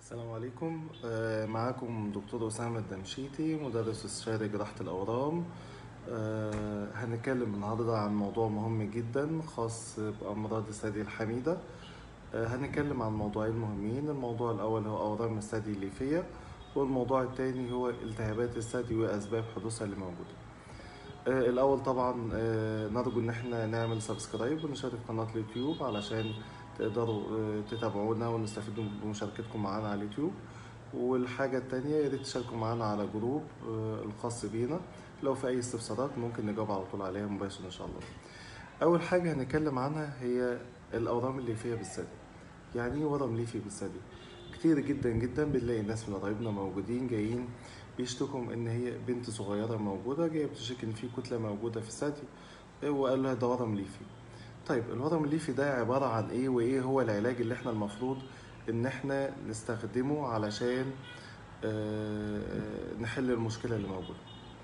السلام عليكم آه، معاكم دكتور أسامة الدمشيتي مدرس استشاري جراحة الأورام آه، هنتكلم النهاردة عن موضوع مهم جدا خاص بأمراض الثدي الحميدة آه، هنتكلم عن موضوعين مهمين الموضوع الأول هو أورام الثدي الليفية والموضوع الثاني هو التهابات الثدي وأسباب حدوثها اللي موجودة آه، الأول طبعا آه، نرجو إن احنا نعمل سبسكرايب ونشارك قناة اليوتيوب علشان تقدروا آه، تتابعونا ونستفيدوا بمشاركتكم معانا على اليوتيوب والحاجة التانية يا ريت تشاركوا معانا على جروب آه، الخاص بينا لو في أي استفسارات ممكن نجاوب على طول عليها مباشر إن شاء الله. أول حاجة هنتكلم عنها هي الأورام الليفية بالثدي. يعني إيه ورم ليفي بالثدي؟ كتير جدا جدا بنلاقي ناس من قرايبنا موجودين جايين بيشتكوا إن هي بنت صغيرة موجودة جاية بتشتكي إن في كتلة موجودة في الثدي وقال لها ده ورم ليفي. طيب الورم الليفي ده عبارة عن ايه وايه هو العلاج اللي احنا المفروض ان احنا نستخدمه علشان آه، آه، نحل المشكلة اللي موجودة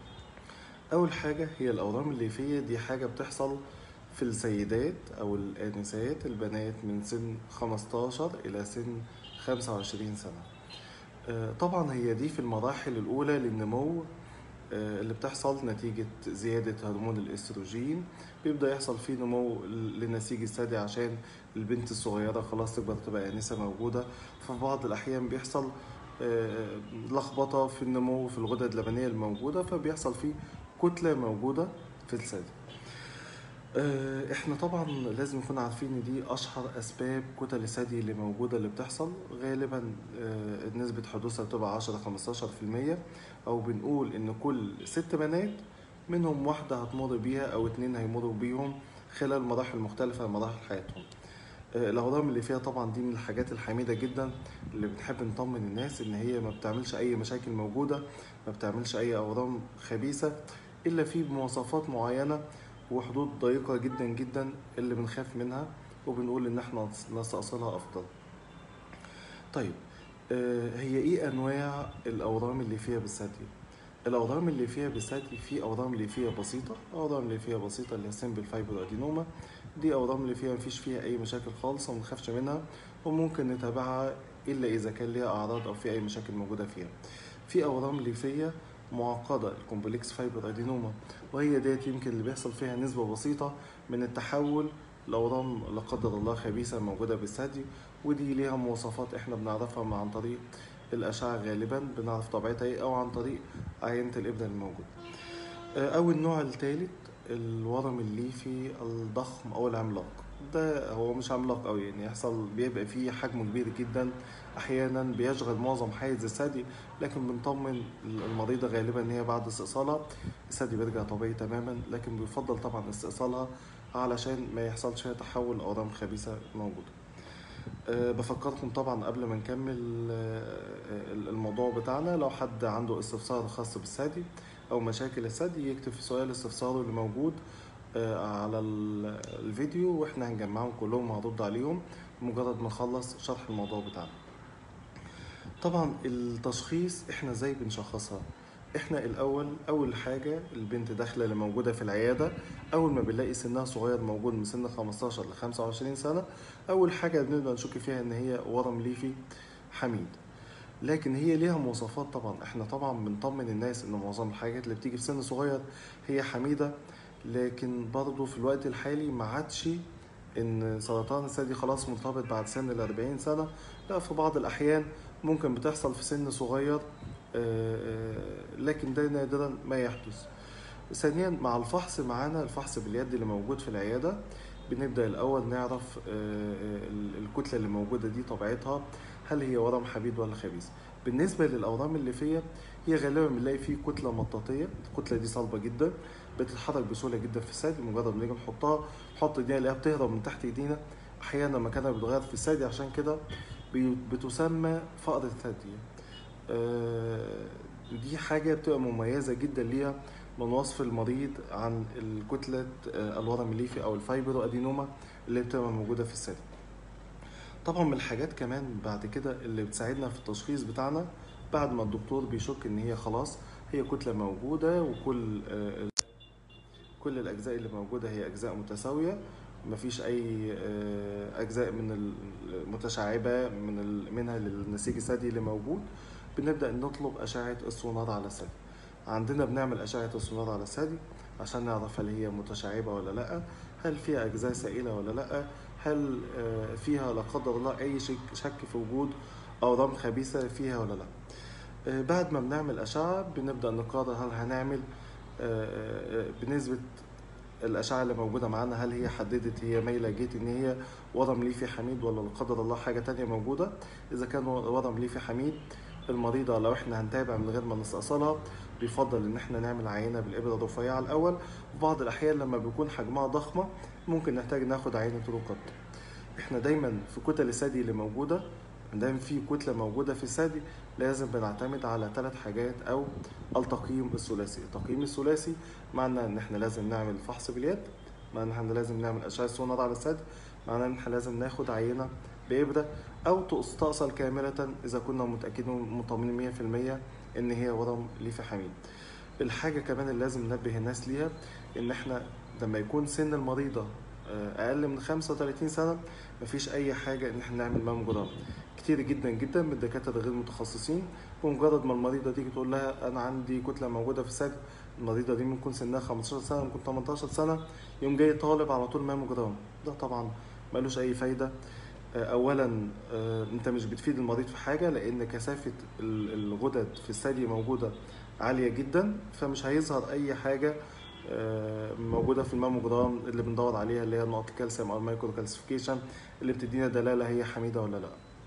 اول حاجة هي الاورام الليفية دي حاجة بتحصل في السيدات او الانسات البنات من سن 15 الى سن 25 سنة آه، طبعا هي دي في المراحل الاولى للنمو آه، اللي بتحصل نتيجة زيادة هرمون الاستروجين بيبدأ يحصل فيه نمو لنسيج الثدي عشان البنت الصغيرة خلاص تكبر تبقى آنسة موجودة ففي بعض الأحيان بيحصل آه، لخبطة في النمو في الغدد اللبنية الموجودة فبيحصل فيه كتلة موجودة في الثدي آه، احنا طبعا لازم نكون عارفين ان دي اشهر اسباب كتل الثدي اللي موجوده اللي بتحصل غالبا آه، نسبه حدوثها بتبقى 10 15% او بنقول ان كل ست بنات منهم واحده هتمر بيها او اتنين هيمروا بيهم خلال مراحل مختلفه من مراحل حياتهم آه، الاورام اللي فيها طبعا دي من الحاجات الحميده جدا اللي بنحب نطمن الناس ان هي ما بتعملش اي مشاكل موجوده ما بتعملش اي اورام خبيثه الا في مواصفات معينه وحدود ضيقة جدا جدا اللي بنخاف منها وبنقول إن احنا نستأصلها أفضل. طيب آه، هي إيه أنواع الأورام اللي فيها بالثدي؟ الأورام اللي فيها بالثدي في أورام اللي فيها بسيطة، أورام اللي فيها بسيطة اللي هي سيمبل فايبر أدينوما دي أورام اللي فيها مفيش فيها أي مشاكل خالص وما نخافش منها وممكن نتابعها إلا إذا كان ليها أعراض أو في أي مشاكل موجودة فيها. في أورام ليفية معقدة الكومبلكس فايبر أدينوما وهي ديت يمكن اللي بيحصل فيها نسبة بسيطة من التحول لأورام لا قدر الله خبيثة موجودة بالثدي ودي ليها مواصفات احنا بنعرفها من عن طريق الأشعة غالبا بنعرف طبيعتها ايه أو عن طريق عينة الإبرة الموجودة. آه، أو النوع الثالث الورم الليفي الضخم أو العملاق ده هو مش عملاق أوي يعني يحصل بيبقى فيه حجم كبير جدا أحيانا بيشغل معظم حيز الثدي لكن بنطمن المريضة غالبا إن هي بعد استئصالها الثدي بيرجع طبيعي تماما لكن بيفضل طبعا استئصالها علشان ما يحصلش فيها تحول أورام خبيثة موجودة. أه بفكركم طبعا قبل ما نكمل أه الموضوع بتاعنا لو حد عنده استفسار خاص بالثدي او مشاكل الثدي يكتب في سؤال استفساره اللي موجود أه على ال- الفيديو واحنا هنجمعهم كلهم وهرد عليهم مجرد ما نخلص شرح الموضوع بتاعنا طبعا التشخيص احنا ازاي بنشخصها احنا الاول اول حاجه البنت داخله اللي موجوده في العياده اول ما بنلاقي سنها صغير موجود من سن 15 ل 25 سنه اول حاجه بنبدا نشك فيها ان هي ورم ليفي حميد لكن هي ليها مواصفات طبعا احنا طبعا بنطمن الناس ان معظم الحاجات اللي بتيجي في سن صغير هي حميده لكن برضه في الوقت الحالي ما عادش ان سرطان الثدي خلاص مرتبط بعد سن ال 40 سنه لا في بعض الاحيان ممكن بتحصل في سن صغير آه، آه، لكن ده نادرا ما يحدث ثانيا مع الفحص معانا الفحص باليد اللي موجود في العياده بنبدا الاول نعرف آه، آه، الكتله اللي موجوده دي طبيعتها هل هي ورم حبيد ولا خبيث بالنسبه للاورام الليفيه هي غالبا بنلاقي فيه كتله مطاطيه الكتله دي صلبه جدا بتتحرك بسهوله جدا في الثدي مجرد ما نيجي نحطها نحط ايدينا نلاقيها بتهرب من تحت ايدينا احيانا مكانها بيتغير في الثدي عشان كده بي- بتسمى فقر الثدي آه، دي حاجة بتبقى مميزة جدا ليها من وصف المريض عن الكتلة آه، الورم الليفي أو الفايبرو أدينوما اللي بتبقى موجودة في الثدي. طبعا من الحاجات كمان بعد كده اللي بتساعدنا في التشخيص بتاعنا بعد ما الدكتور بيشك إن هي خلاص هي كتلة موجودة وكل آه، كل الأجزاء اللي موجودة هي أجزاء متساوية مفيش اي آه، اجزاء من المتشعبه من ال- منها للنسيج الثدي اللي موجود بنبدا نطلب اشعه السونار على الثدي عندنا بنعمل اشعه السونار على الثدي عشان نعرف هل هي متشعبه ولا لا هل فيها اجزاء سائله ولا لا هل آه، فيها لا قدر الله اي شك شك في وجود اورام خبيثه فيها ولا لا آه، بعد ما بنعمل اشعه بنبدا نقرر هل هنعمل آه، آه، بنسبه الأشعة اللي موجودة معانا هل هي حددت هي مايلة جيت إن هي ورم ليفي حميد ولا لا قدر الله حاجة تانية موجودة إذا كان ورم ليفي حميد المريضة لو إحنا هنتابع من غير ما نستأصلها بيفضل إن إحنا نعمل عينة بالإبرة الرفيعة الأول في بعض الأحيان لما بيكون حجمها ضخمة ممكن نحتاج ناخد عينة رقد إحنا دايما في كتل الثدي اللي موجودة دايما في كتلة موجودة في الثدي لازم بنعتمد على ثلاث حاجات أو التقييم الثلاثي التقييم الثلاثي معنى ان احنا لازم نعمل فحص باليد معنى ان احنا لازم نعمل اشعه سونار على الثدي معنى ان احنا لازم ناخد عينه بابره او تستأصل كامله اذا كنا متاكدين ومطمئنين 100% ان هي ورم ليفي حميد الحاجه كمان اللي لازم ننبه الناس ليها ان احنا لما يكون سن المريضه آه، اقل من 35 سنه مفيش اي حاجه ان احنا نعمل ماموجرام كتير جدا جدا من الدكاتره غير المتخصصين بمجرد ما المريضه تيجي تقول لها انا عندي كتله موجوده في الثدي المريضه دي ممكن سنها 15 سنه ممكن 18 سنه يوم جاي طالب على طول ماموجرام ده طبعا ملوش اي فايده آه، اولا آه، انت مش بتفيد المريض في حاجه لان كثافه ال- الغدد في الثدي موجوده عاليه جدا فمش هيظهر اي حاجه آه، موجوده في الماموجرام اللي بندور عليها اللي هي نقط الكالسيوم او المايكرو كالسيفيكيشن اللي بتدينا دلاله هي حميده ولا لا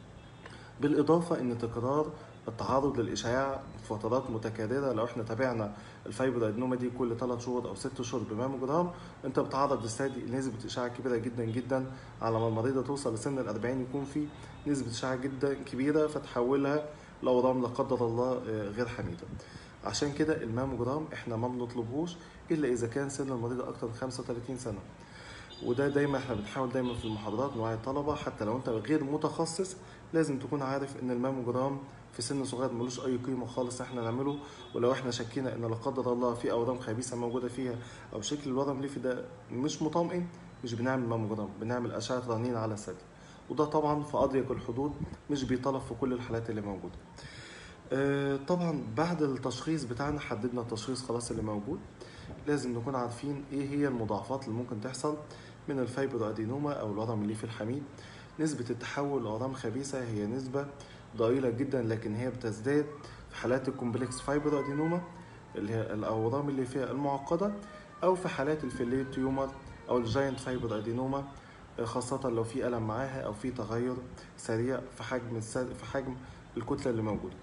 بالاضافه ان تكرار التعرض للاشعاع فترات متكرره لو احنا تابعنا الفايبر ادنوما دي كل 3 شهور او 6 شهور بماموجرام انت بتعرض الثدي لنسبه اشعاع كبيره جدا جدا على ما المريضه توصل لسن ال 40 يكون في نسبه اشعاع جدا كبيره فتحولها لاورام لا قدر الله آه، غير حميده عشان كده الماموجرام احنا ما بنطلبهوش الا اذا كان سن المريضه اكتر من 35 سنه وده دايما احنا بنحاول دايما في المحاضرات نوعي الطلبه حتى لو انت غير متخصص لازم تكون عارف ان الماموجرام في سن صغير ملوش اي قيمه خالص احنا نعمله ولو احنا شكينا ان لا قدر الله في اورام خبيثه موجوده فيها او شكل الورم الليفي ده مش مطمئن مش بنعمل ماموجرام بنعمل اشعه رنين على الثدي وده طبعا في اضيق الحدود مش بيطلب في كل الحالات اللي موجوده آه، طبعا بعد التشخيص بتاعنا حددنا التشخيص خلاص اللي موجود لازم نكون عارفين ايه هي المضاعفات اللي ممكن تحصل من الفايبر ادينوما او الورم الليفي الحميد نسبة التحول لأورام خبيثة هي نسبة ضئيلة جدا لكن هي بتزداد في حالات الكومبلكس فايبر ادينوما اللي هي الأورام اللي فيها المعقدة أو في حالات الفيليت تيومر أو الجاينت فايبر ادينوما خاصة لو في ألم معاها أو في تغير سريع في حجم السد... في حجم الكتلة اللي موجودة.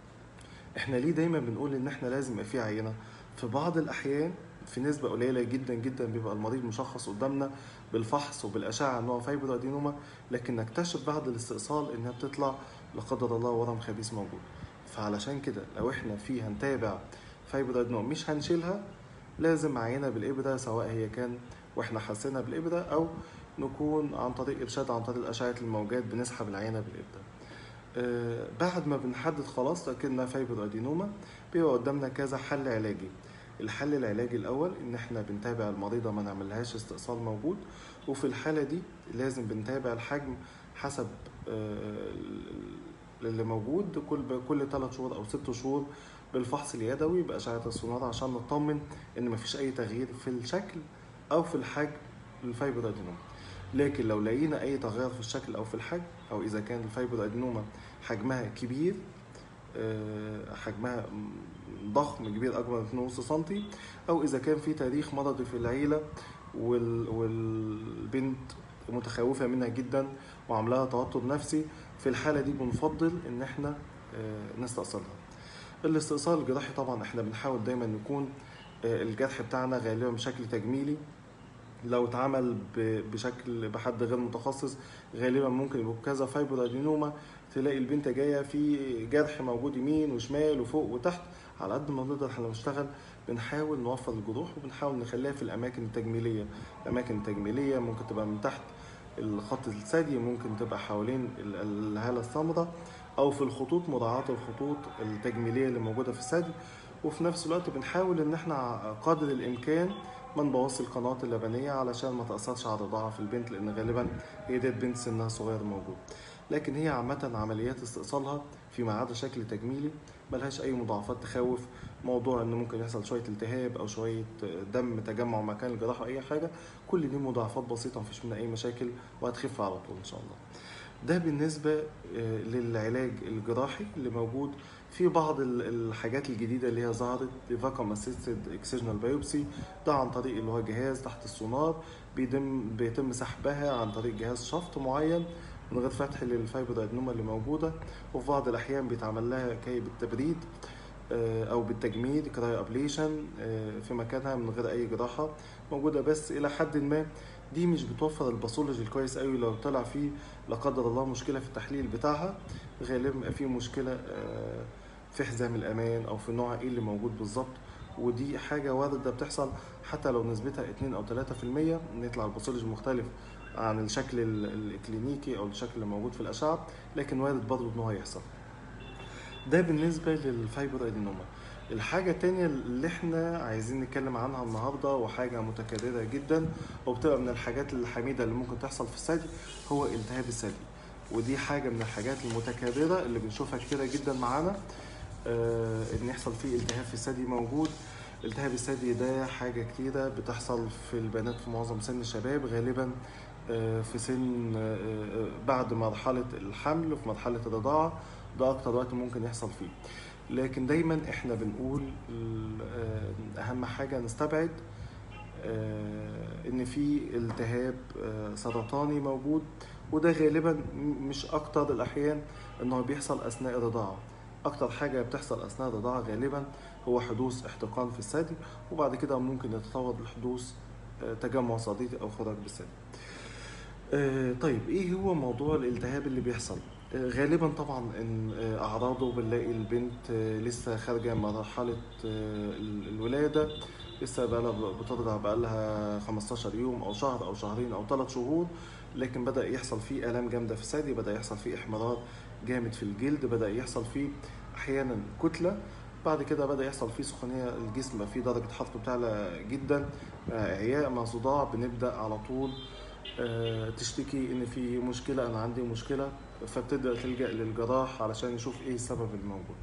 احنا ليه دايما بنقول ان احنا لازم يبقى في عينة؟ في بعض الأحيان في نسبة قليلة جدا جدا بيبقى المريض مشخص قدامنا بالفحص وبالأشعة ان هو فايبر ادينوما لكن نكتشف بعد الاستئصال انها بتطلع لا قدر الله ورم خبيث موجود. فعلشان كده لو احنا في هنتابع فايبر ادينوما مش هنشيلها لازم عينة بالإبرة سواء هي كان واحنا حاسينها بالإبرة أو نكون عن طريق إرشاد عن طريق أشعة الموجات بنسحب العينة بالإبرة. آه، بعد ما بنحدد خلاص تأكدنا فايبر أدينوما بيبقى قدامنا كذا حل علاجي. الحل العلاجي الأول إن إحنا بنتابع المريضة ما نعملهاش استئصال موجود وفي الحالة دي لازم بنتابع الحجم حسب آه، اللي موجود كل كل 3 شهور أو 6 شهور بالفحص اليدوي بأشعة السونار عشان نطمن إن مفيش أي تغيير في الشكل أو في الحجم للفايبر أدينوما. لكن لو لقينا أي تغير في الشكل أو في الحجم أو إذا كان الفايبر أدينوما حجمها كبير آه، حجمها ضخم كبير أكبر من 2.5 سنتي أو إذا كان في تاريخ مرضي في العيلة وال... والبنت متخوفة منها جدا وعاملاها توتر نفسي في الحالة دي بنفضل إن إحنا آه، نستأصلها. الاستئصال الجراحي طبعا إحنا بنحاول دايما نكون آه، الجرح بتاعنا غالبا بشكل تجميلي لو اتعمل ب- بشكل بحد غير متخصص غالبا ممكن يبقى كذا فايبر ادينوما تلاقي البنت جايه في جرح موجود يمين وشمال وفوق وتحت على قد ما نقدر احنا بنشتغل بنحاول نوفر الجروح وبنحاول نخليها في الاماكن التجميليه الاماكن التجميليه ممكن تبقى من تحت الخط الثدي ممكن تبقى حوالين ال- الهاله السمراء او في الخطوط مراعاه الخطوط التجميليه اللي موجوده في الثدي وفي نفس الوقت بنحاول ان احنا قدر الامكان ما نبوظش القنوات اللبنيه علشان ما تاثرش على الرضاعه في البنت لان غالبا هي ديت بنت سنها صغير موجود لكن هي عامه عمليات استئصالها فيما عدا شكل تجميلي ملهاش اي مضاعفات تخوف موضوع ان ممكن يحصل شويه التهاب او شويه دم تجمع مكان الجراحه اي حاجه كل دي مضاعفات بسيطه مفيش منها اي مشاكل وهتخف على طول ان شاء الله ده بالنسبه آه، للعلاج الجراحي اللي موجود في بعض ال- الحاجات الجديده اللي هي ظهرت فاكوم اسيستد اكسجنال بايوبسي ده عن طريق اللي هو جهاز تحت السونار بيتم بيتم سحبها عن طريق جهاز شفط معين من غير فتح للفايبروادينوما اللي موجوده وفي بعض الاحيان بيتعمل لها كي بالتبريد آه، او بالتجميد كراي ابليشن في مكانها من غير اي جراحه موجوده بس الى حد ما دي مش بتوفر الباثولوجي الكويس قوي لو طلع فيه لا قدر الله مشكله في التحليل بتاعها غالبا بيبقى فيه مشكله آه، في حزام الامان او في نوع ايه اللي موجود بالظبط ودي حاجه وارده بتحصل حتى لو نسبتها 2 او 3% ان يطلع الباثولوجي مختلف عن الشكل ال- الكلينيكي او الشكل اللي موجود في الاشعه لكن وارد برضه ان هو يحصل ده بالنسبه للفايبر ادينوما الحاجة التانية اللي احنا عايزين نتكلم عنها النهاردة وحاجة متكررة جدا وبتبقى من الحاجات الحميدة اللي ممكن تحصل في الثدي هو التهاب الثدي ودي حاجة من الحاجات المتكررة اللي بنشوفها كتيرة جدا معانا آه ان يحصل فيه التهاب في الثدي موجود التهاب الثدي ده حاجة كتيرة بتحصل في البنات في معظم سن الشباب غالبا آه، في سن آه، آه، بعد مرحلة الحمل وفي مرحلة الرضاعة ده أكتر وقت ممكن يحصل فيه لكن دايما احنا بنقول ال- آه، أهم حاجة نستبعد آه، إن في التهاب آه، سرطاني موجود وده غالبا م- مش أكتر الأحيان إن هو بيحصل أثناء الرضاعة أكتر حاجة بتحصل أثناء الرضاعة غالبا هو حدوث احتقان في الثدي وبعد كده ممكن يتطور لحدوث آه، تجمع صديدي أو خراج بالثدي آه، طيب ايه هو موضوع الالتهاب اللي بيحصل آه، غالبا طبعا ان آه، اعراضه بنلاقي البنت آه، لسه خارجه من مرحله آه، ال- الولاده لسه بقى بترضع بقى لها 15 يوم او شهر او شهرين او ثلاث شهور لكن بدا يحصل فيه الام جامده في الثدي بدا يحصل فيه احمرار جامد في الجلد بدا يحصل فيه احيانا كتله بعد كده بدا يحصل فيه سخونيه الجسم بقى فيه درجه حرارته بتعلى جدا آه، اعياء مع صداع بنبدا على طول آه، تشتكي ان في مشكله انا عندي مشكله فبتبدا تلجا للجراح علشان يشوف ايه السبب الموجود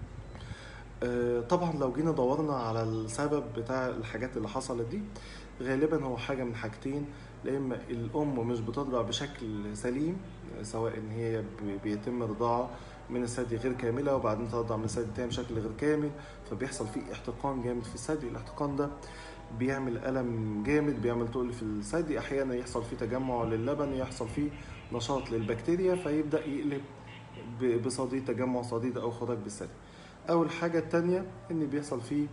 آه، طبعا لو جينا دورنا على السبب بتاع الحاجات اللي حصلت دي غالبا هو حاجه من حاجتين لا اما الام مش بترضع بشكل سليم سواء ان هي ب- بيتم رضاعه من الثدي غير كامله وبعدين ترضع من الثدي تاني بشكل غير كامل فبيحصل فيه احتقان جامد في الثدي الاحتقان ده بيعمل ألم جامد بيعمل تقل في الثدي أحيانا يحصل فيه تجمع للبن يحصل فيه نشاط للبكتيريا فيبدأ يقلب ب- بصديد تجمع صديد أو خراج بالثدي أو الحاجة التانية إن بيحصل فيه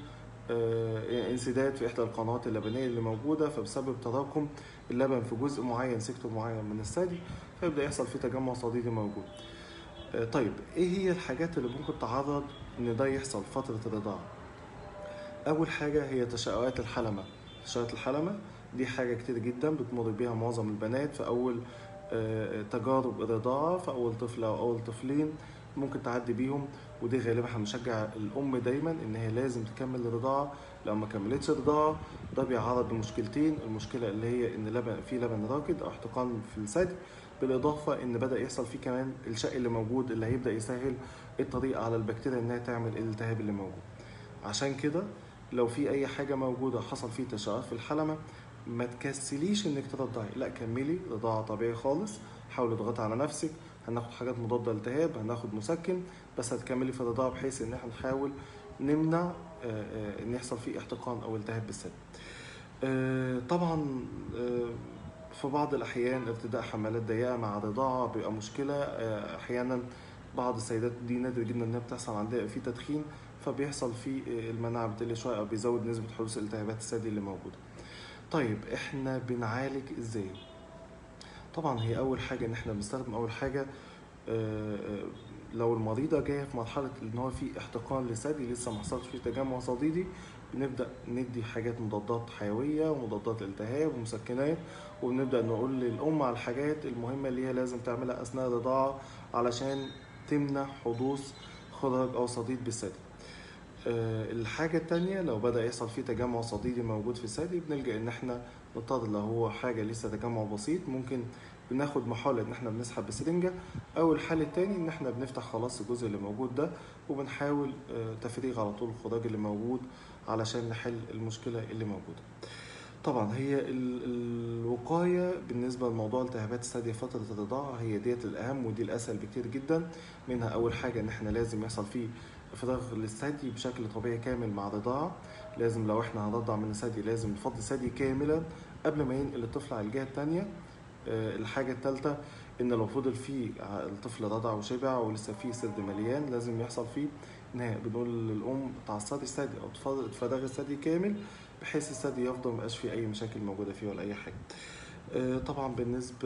آه، انسداد في إحدى القنوات اللبنية اللي موجودة فبسبب تراكم اللبن في جزء معين سيكتور معين من الثدي فيبدأ يحصل فيه تجمع صديدي موجود آه، طيب إيه هي الحاجات اللي ممكن تعرض إن ده يحصل فترة الرضاعة؟ أول حاجة هي تشققات الحلمة تشققات الحلمة دي حاجة كتير جدا بتمر بيها معظم البنات في أول آه، تجارب الرضاعة في أول طفل أو أول طفلين ممكن تعدي بيهم ودي غالبا هنشجع الأم دايما إن هي لازم تكمل الرضاعة لو ما كملتش الرضاعة ده بيعرض لمشكلتين المشكلة اللي هي إن لبن في لبن راكد أو احتقان في الثدي بالإضافة إن بدأ يحصل فيه كمان الشق اللي موجود اللي هيبدأ يسهل الطريق على البكتيريا إنها تعمل الالتهاب اللي موجود عشان كده لو في اي حاجه موجوده حصل فيه تشققات في الحلمه ما تكسليش انك ترضعي لا كملي رضاعه طبيعي خالص حاولي تضغطي على نفسك هناخد حاجات مضاده للالتهاب هناخد مسكن بس هتكملي في الرضاعه بحيث ان احنا نحاول نمنع آه، آه، ان يحصل فيه احتقان او التهاب بالثدي آه، طبعا آه، في بعض الاحيان ارتداء حمالات ضيقه مع الرضاعه بيبقى مشكله آه، احيانا بعض السيدات دي نادر جدا انها بتحصل عندها في تدخين فبيحصل فيه المناعه بتقل شويه او بيزود نسبه حدوث التهابات الثدي اللي موجوده طيب احنا بنعالج ازاي طبعا هي اول حاجه ان احنا بنستخدم اول حاجه آه، آه، لو المريضه جايه في مرحله ان هو في احتقان لثدي لسه ما حصلش فيه تجمع صديدي بنبدا ندي حاجات مضادات حيويه ومضادات التهاب ومسكنات وبنبدا نقول للام على الحاجات المهمه اللي هي لازم تعملها اثناء الرضاعه علشان تمنع حدوث خراج او صديد بالثدي آه، الحاجة التانية لو بدأ يحصل فيه تجمع صديدي موجود في الثدي بنلجأ إن إحنا نضطر لو هو حاجة لسه تجمع بسيط ممكن بناخد محاولة إن إحنا بنسحب بسرنجة أو الحل التاني إن إحنا بنفتح خلاص الجزء اللي موجود ده وبنحاول آه، تفريغ على طول الخراج اللي موجود علشان نحل المشكلة اللي موجودة. طبعا هي ال- الوقاية بالنسبة لموضوع التهابات الثدي فترة الرضاعة هي ديت الأهم ودي الأسهل بكتير جدا منها أول حاجة إن إحنا لازم يحصل فيه فراغ للثدي بشكل طبيعي كامل مع الرضاعة لازم لو إحنا هنرضع من الثدي لازم نفضي الثدي كاملا قبل ما ينقل الطفل على الجهة التانية آه، الحاجة التالتة إن لو فضل فيه ع- الطفل رضع وشبع ولسه فيه سد مليان لازم يحصل فيه إن بنقول للأم تعصري الثدي أو تفض- تفرغي الثدي كامل بحيث الثدي يفضل مبقاش فيه أي مشاكل موجودة فيه ولا أي حاجة. آه، طبعا بالنسبة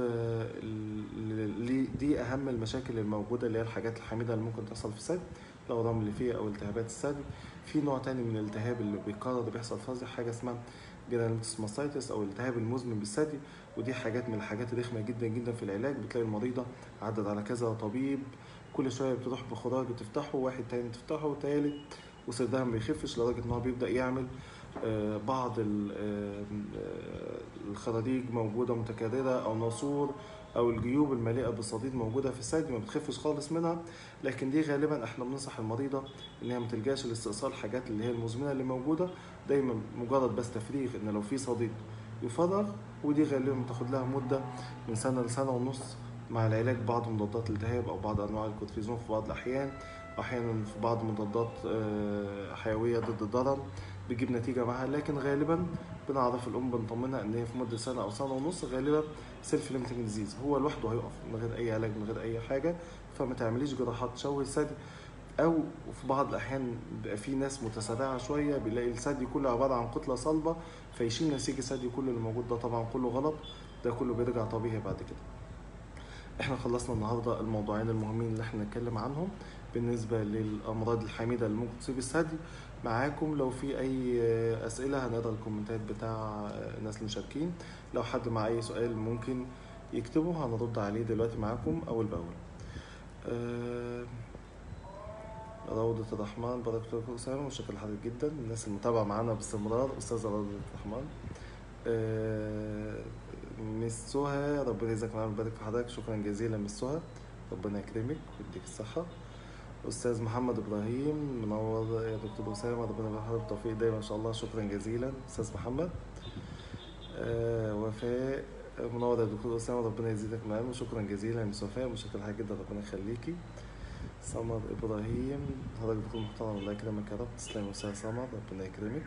ل- ل- دي أهم المشاكل الموجودة اللي هي الحاجات الحميدة اللي ممكن تحصل في الثدي لو رمل فيه أو التهابات الثدي في نوع تاني من الالتهاب اللي بيقرر بيحصل في الثدي حاجة اسمها جرانيتس ماستايتس أو الالتهاب المزمن بالثدي ودي حاجات من الحاجات الرخمة جدا جدا في العلاج بتلاقي المريضة عدت على كذا طبيب كل شوية بتروح بخراج تفتحه واحد تاني تفتحه تالت وصدرها ما بيخفش لدرجة إن هو بيبدأ يعمل آه، بعض ال- آه، آه، الخراريج موجودة متكررة أو ناسور أو الجيوب المليئة بالصديد موجودة في الثدي ما بتخفش خالص منها لكن دي غالبا احنا بننصح المريضة إن هي ما تلجاش لاستئصال الحاجات اللي هي المزمنة اللي موجودة دايما مجرد بس تفريغ إن لو في صديد يفرغ ودي غالبا بتاخد لها مدة من سنة لسنة ونص مع العلاج بعض مضادات الالتهاب أو بعض أنواع الكورتيزون في بعض الأحيان أحيانا في بعض مضادات آه، حيوية ضد الضرر بتجيب نتيجة معاها لكن غالبا بنعرف الأم بنطمنها إن هي في مدة سنة أو سنة ونص غالبا سيلف ليمتنج ديزيز هو لوحده هيقف من غير أي علاج من غير أي حاجة فما تعمليش جراحات تشوه الثدي أو في بعض الأحيان بيبقى في ناس متسرعة شوية بيلاقي الثدي كله عبارة عن كتلة صلبة فيشيل نسيج الثدي كله اللي موجود ده طبعا كله غلط ده كله بيرجع طبيعي بعد كده احنا خلصنا النهارده الموضوعين المهمين اللي احنا نتكلم عنهم بالنسبة للأمراض الحميدة اللي ممكن تصيب الثدي معاكم لو في أي أسئلة هنقرا الكومنتات بتاع الناس المشاركين لو حد مع أي سؤال ممكن يكتبه هنرد عليه دلوقتي معاكم أول بأول آه، روضة الرحمن بارك فيكم أسامة وشكرا لحضرتك جدا الناس المتابعة معانا باستمرار أستاذة روضة الرحمن آه، مس سهى ربنا يجزاك معانا ويبارك في حضرتك شكرا جزيلا مس سهى ربنا يكرمك ويديك الصحة أستاذ محمد إبراهيم منور يا دكتور أسامة ربنا يبارك حضرتك بالتوفيق دايما إن شاء الله شكرا جزيلا أستاذ محمد آه وفاء منور يا دكتور أسامة ربنا يزيدك من العلم شكرا جزيلا يا مس وفاء متشكر لحضرتك جدا ربنا يخليكي سمر إبراهيم حضرتك دكتور محترم الله يكرمك يا رب تسلم يا أستاذ سمر ربنا يكرمك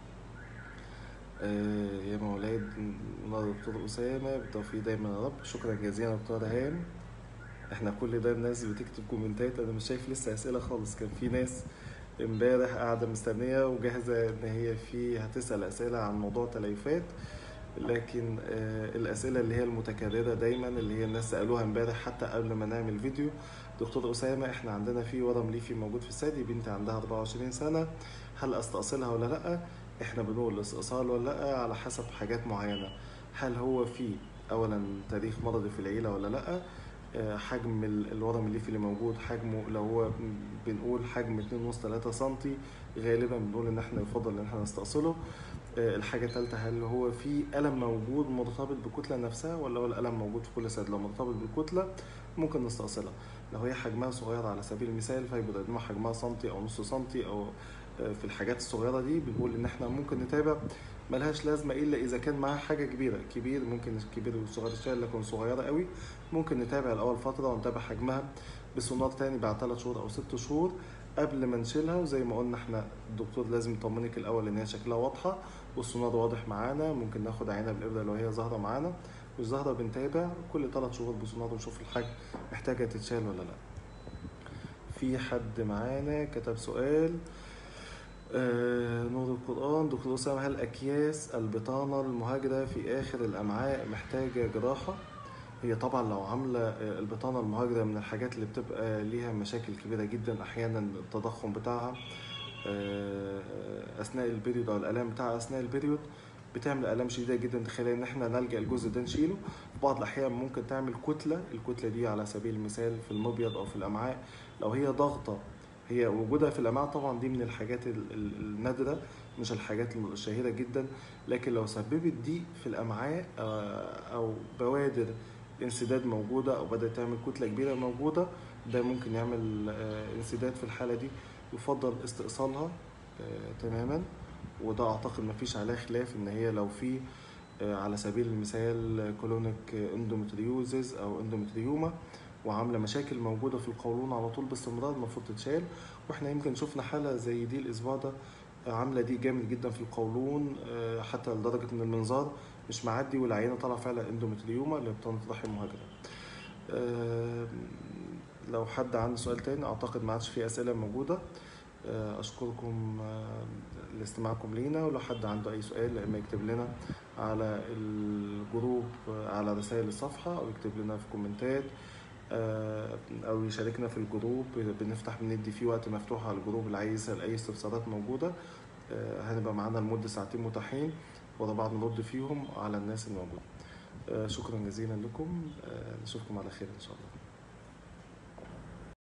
آه يا مولاي منور يا دكتور أسامة بالتوفيق دايما يا رب شكرا جزيلا يا دكتور هام احنا كل ده الناس بتكتب كومنتات انا مش شايف لسه اسئله خالص كان في ناس امبارح قاعده مستنيه وجاهزه ان هي في هتسال اسئله عن موضوع تليفات لكن آه الاسئله اللي هي المتكرره دايما اللي هي الناس سالوها امبارح حتى قبل ما نعمل فيديو دكتور اسامه احنا عندنا في ورم ليفي موجود في الثدي بنتي عندها 24 سنه هل استأصلها ولا لا احنا بنقول استئصال ولا لا على حسب حاجات معينه هل هو في اولا تاريخ مرضي في العيله ولا لا آه، حجم ال- الورم الليفي اللي موجود حجمه لو هو بنقول حجم 2.5 3 سم غالبا بنقول ان احنا يفضل ان احنا نستأصله آه، الحاجة الثالثة هل هو في ألم موجود مرتبط بالكتلة نفسها ولا هو الألم موجود في كل سد لو مرتبط بالكتلة ممكن نستأصلها لو هي حجمها صغير على سبيل المثال فيبقى قدامها حجمها سنتي أو نص سنتي أو آه، في الحاجات الصغيرة دي بنقول إن احنا ممكن نتابع ملهاش لازمة إلا إذا كان معاها حاجة كبيرة كبير ممكن كبير وصغير شوية لكن صغيرة قوي ممكن نتابع الأول فترة ونتابع حجمها بسونار تاني بعد ثلاث شهور أو ست شهور قبل ما نشيلها وزي ما قلنا احنا الدكتور لازم يطمنك الأول إن هي شكلها واضحة والسونار واضح معانا ممكن ناخد عينة بالإبرة لو هي ظاهرة معانا مش ظاهرة بنتابع كل ثلاث شهور بسونار ونشوف الحجم محتاجة تتشال ولا لأ في حد معانا كتب سؤال آه نور القرآن دكتور أسامة هل أكياس البطانة المهاجرة في آخر الأمعاء محتاجة جراحة؟ هي طبعا لو عاملة آه، البطانة المهاجرة من الحاجات اللي بتبقى ليها مشاكل كبيرة جدا أحيانا التضخم بتاعها آه، أثناء البريود أو الآلام بتاعها أثناء البريود بتعمل آلام شديدة جدا تخلي إن إحنا نلجأ الجزء ده نشيله في بعض الأحيان ممكن تعمل كتلة الكتلة دي على سبيل المثال في المبيض أو في الأمعاء لو هي ضغطة هي وجودها في الامعاء طبعا دي من الحاجات ال- ال- النادره مش الحاجات الشهيره جدا لكن لو سببت ضيق في الامعاء آه، او بوادر انسداد موجوده او بدات تعمل كتله كبيره موجوده ده ممكن يعمل آه، انسداد في الحاله دي يفضل استئصالها آه، تماما وده اعتقد مفيش عليه خلاف ان هي لو في آه، على سبيل المثال كولونيك اندومتريوزز او اندومتريوما وعامله مشاكل موجوده في القولون على طول باستمرار المفروض تتشال واحنا يمكن شفنا حاله زي دي الاسبوع ده آه، عامله دي جامد جدا في القولون آه، حتى لدرجه ان المنظار مش معدي والعينه طالعه فعلا اندومتريوما اللي بطانه رحم مهاجره آه، لو حد عنده سؤال تاني اعتقد ما عادش في اسئله موجوده آه، اشكركم آه، لاستماعكم لينا ولو حد عنده اي سؤال يا اما يكتب لنا على الجروب آه، على رسائل الصفحه او يكتب لنا في كومنتات آه، او يشاركنا في الجروب بنفتح بندي فيه وقت مفتوح على الجروب اللي عايز يسال اي استفسارات موجوده آه، هنبقى معانا لمده ساعتين متاحين ورا بعض نرد فيهم على الناس الموجوده آه، شكرا جزيلا لكم آه، نشوفكم على خير ان شاء الله